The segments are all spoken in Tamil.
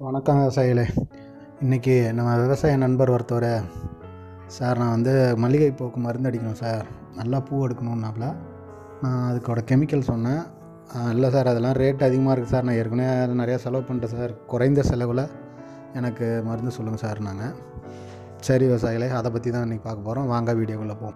வணக்கம் விவசாயிகளே இன்றைக்கி நம்ம விவசாய நண்பர் ஒருத்தவர் சார் நான் வந்து மல்லிகை பூக்கு மருந்து அடிக்கணும் சார் நல்லா பூ எடுக்கணுன்னாப்புல நான் அதுக்கோட கெமிக்கல் சொன்னேன் "ஆ, இல்லை சார் அதெல்லாம் ரேட் அதிகமாக இருக்குது சார் நான் ஏற்கனவே அதை நிறையா செலவு பண்ணிட்டேன் சார் குறைந்த செலவில் எனக்கு மருந்து சொல்லுங்கள் சார் நாங்கள் சரி விவசாயிகளே அதை பற்றி தான் இன்றைக்கி பார்க்க போகிறோம் வாங்க வீடியோக்குள்ளே போவோம்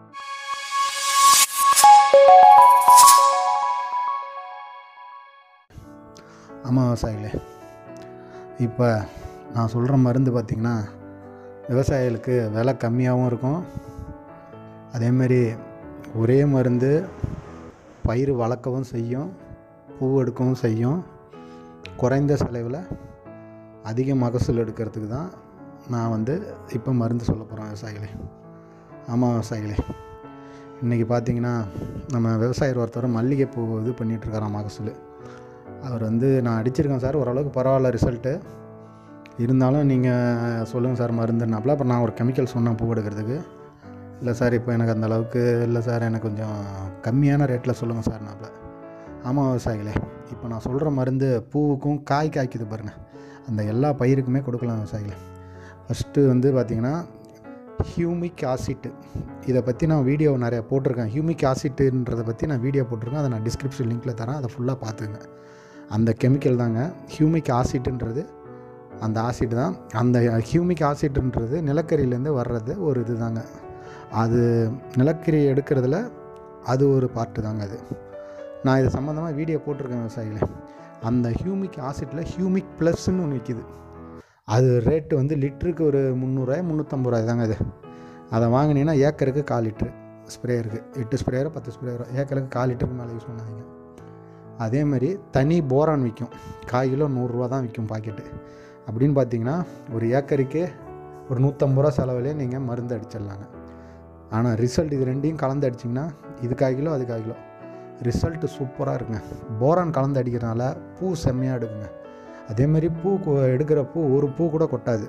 ஆமாம் விவசாயிகளே இப்போ நான் சொல்கிற மருந்து பார்த்திங்கன்னா விவசாயிகளுக்கு விலை கம்மியாகவும் இருக்கும் அதேமாரி ஒரே மருந்து பயிர் வளர்க்கவும் செய்யும் பூ எடுக்கவும் செய்யும் குறைந்த செலவில் அதிக மகசூல் எடுக்கிறதுக்கு தான் நான் வந்து இப்போ மருந்து சொல்ல போகிறேன் விவசாயிகளே ஆமாம் விவசாயிகளே இன்றைக்கி பார்த்தீங்கன்னா நம்ம விவசாயர் ஒருத்தர் மல்லிகைப்பூ இது பண்ணிகிட்ருக்காராம் மகசூல் அவர் வந்து நான் அடிச்சிருக்கேன் சார் ஓரளவுக்கு பரவாயில்ல ரிசல்ட்டு இருந்தாலும் நீங்கள் சொல்லுங்கள் சார் மருந்துனாப்புல அப்புறம் நான் ஒரு கெமிக்கல் சொன்னேன் பூ எடுக்கிறதுக்கு இல்லை சார் இப்போ எனக்கு அந்த அளவுக்கு இல்லை சார் எனக்கு கொஞ்சம் கம்மியான ரேட்டில் சொல்லுங்கள் சார் நாப்பில் ஆமாம் விவசாயிகளே இப்போ நான் சொல்கிற மருந்து பூவுக்கும் காய் காய்க்குது பாருங்கள் அந்த எல்லா பயிருக்குமே கொடுக்கலாம் விவசாயிகளே ஃபஸ்ட்டு வந்து பார்த்திங்கன்னா ஹியூமிக் ஆசிட்டு இதை பற்றி நான் வீடியோ நிறையா போட்டிருக்கேன் ஹியூமிக் ஆசிட்டுன்றதை பற்றி நான் வீடியோ போட்டிருக்கேன் அதை நான் டிஸ்கிரிப்ஷன் லிங்க்கில் தரேன் அதை ஃபுல்லாக பார்த்துங்க அந்த கெமிக்கல் தாங்க ஹியூமிக் ஆசிட்டுன்றது அந்த ஆசிட் தான் அந்த ஹியூமிக் ஆசிட்ன்றது நிலக்கரியிலேருந்து வர்றது ஒரு இது தாங்க அது நிலக்கரி எடுக்கிறதுல அது ஒரு பார்ட்டு தாங்க அது நான் இது சம்மந்தமாக வீடியோ போட்டிருக்கேன் விவசாயிகளே அந்த ஹியூமிக் ஆசிட்டில் ஹியூமிக் ப்ளஸ்ன்னு ஒன்று விற்கிது அது ரேட்டு வந்து லிட்டருக்கு ஒரு முந்நூறுரூவாய் முந்நூற்றம்பது ரூபாய் தாங்க அது அதை வாங்கினீங்கன்னா ஏக்கருக்கு கால் லிட்ரு ஸ்ப்ரேயருக்கு எட்டு ஸ்ப்ரேயரோ பத்து ஸ்ப்ரேயரோ ஏக்கருக்கு கால் லிட்டருக்கு மேலே யூஸ் பண்ணாதீங்க அதே மாதிரி தனி போரான் விற்கும் கால் கிலோ நூறுரூவா தான் விற்கும் பாக்கெட்டு அப்படின்னு பார்த்தீங்கன்னா ஒரு ஏக்கருக்கு ஒரு நூற்றம்பது ரூபா செலவுலேயே நீங்கள் மருந்து அடிச்சிடலாங்க ஆனால் ரிசல்ட் இது ரெண்டையும் கலந்து அடிச்சிங்கன்னா இது கால் கிலோ அது கால் கிலோ ரிசல்ட்டு சூப்பராக இருக்குங்க போரான் கலந்து அடிக்கிறனால பூ செம்மையாக எடுக்குங்க அதே மாதிரி பூ கொ- எடுக்கிற பூ ஒரு பூ கூட கொட்டாது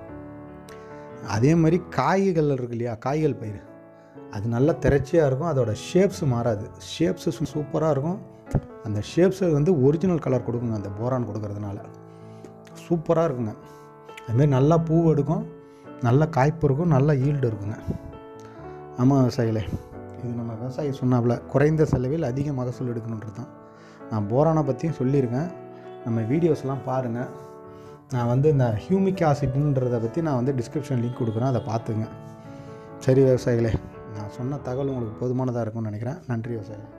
அதே மாதிரி காய்கள் இருக்கு இல்லையா காய்கள் பயிர் அது நல்லா திரட்சியாக இருக்கும் அதோட ஷேப்ஸ் மாறாது ஷேப்ஸு சூப்பராக இருக்கும் அந்த ஷேப்ஸு வந்து ஒரிஜினல் கலர் கொடுக்குங்க அந்த போரான் கொடுக்கறதுனால சூப்பராக இருக்குங்க அதுமாரி நல்லா பூ எடுக்கும் நல்ல காய்ப்பு இருக்கும் நல்ல ஈல்டு இருக்குங்க ஆமாம் விவசாயிகளே இது நம்ம விவசாயி சொன்னாப்புல குறைந்த செலவில் அதிக மகசூல் எடுக்கணுன்றது தான் நான் போரானை பற்றியும் சொல்லியிருக்கேன் நம்ம வீடியோஸ்லாம் பாருங்கள் நான் வந்து இந்த ஹியூமிக் ஆசிட்ன்றதை பற்றி நான் வந்து டிஸ்கிரிப்ஷன் லிங்க் கொடுக்குறேன் அதை பார்த்துங்க சரி விவசாயிகளே நான் சொன்ன தகவல் உங்களுக்கு போதுமானதாக இருக்கும்னு நினைக்கிறேன் நன்றி விவசாயிகளே